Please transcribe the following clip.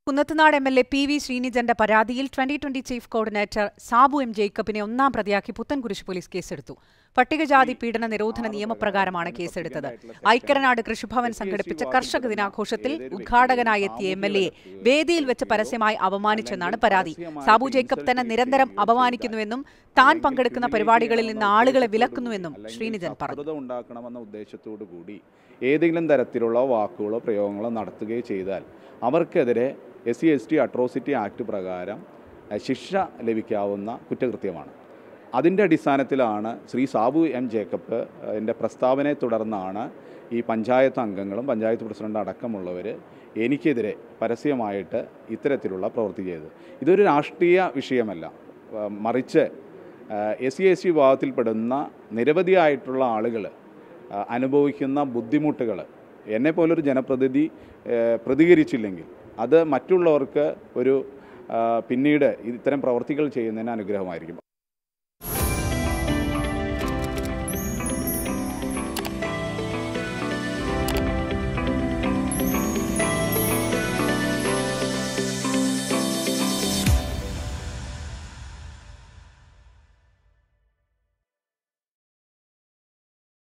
Kunnathunad M L A P V ശ്രീനിജന്റെ പരാതിയിൽ twenty twenty chief coordinator Sabu M ജേക്കബിനെ ഒന്നാം പ്രതിയാക്കി പുത്തൻകുരിശ് പോലീസ് കേസെടുത്തു പട്ടികജാതി പീഡന നിരോധന നിയമപ്രകാരമാണ് കേസെടുത്തത് ഐക്കരനാട് കൃഷിഭവൻ സംഘടിപ്പിച്ച കർഷക ദിനാഘോഷത്തിൽ ഉദ്ഘാടകനായി എത്തിയ എം എൽ എ വേദിയിൽ വെച്ച് പരസ്യമായി അപമാനിച്ചെന്നാണ് പരാതി സാബു ജേക്കബ് തന്നെ നിരന്തരം അപമാനിക്കുന്നുവെന്നും താൻ പങ്കെടുക്കുന്ന പരിപാടികളിൽ നിന്ന് ആളുകളെ വിലക്കുന്നുവെന്നും ശ്രീനിജൻ പറഞ്ഞു സൗഹൃദം ഉണ്ടാക്കണമെന്ന ഉദ്ദേശത്തോടു കൂടി ഏതെങ്കിലും തരത്തിലുള്ള വാക്കുകളോ പ്രയോഗങ്ങളോ നടത്തുകയോ ചെയ്താൽ അവർക്കെതിരെ S C S T atrocity act പ്രകാരം അഹ്, ശിക്ഷ ലഭിക്കാവുന്ന കുറ്റകൃത്യമാണ് അതിൻ്റെ അടിസ്ഥാനത്തിലാണ് ശ്രീ സാബു എം ജേക്കബ് അഹ്, എൻ്റെ പ്രസ്താവനയെ തുടർന്നാണ് ഈ പഞ്ചായത്ത് അംഗങ്ങളും പഞ്ചായത്ത് പ്രസിഡന്റ് അടക്കമുള്ളവർ എനിക്കെതിരെ പരസ്യമായിട്ട് ഇത്തരത്തിലുള്ള പ്രവൃത്തി ചെയ്തത് ഇതൊരു രാഷ്ട്രീയ വിഷയമല്ല അഹ്, മറിച്ച് എസ് സി എസ് ടി വിഭാഗത്തിൽപ്പെടുന്ന നിരവധിയായിട്ടുള്ള ആളുകൾ അനുഭവിക്കുന്ന ബുദ്ധിമുട്ടുകൾ എന്നെപ്പോലൊരു ജനപ്രതിനിധി ആ, പ്രതികരിച്ചില്ലെങ്കിൽ അത് മറ്റുള്ളവർക്ക് ഒരു ആ, പിന്നീട് ഇത്തരം പ്രവർത്തികൾ ചെയ്യുന്നതിന് അനുഗ്രഹമായിരിക്കും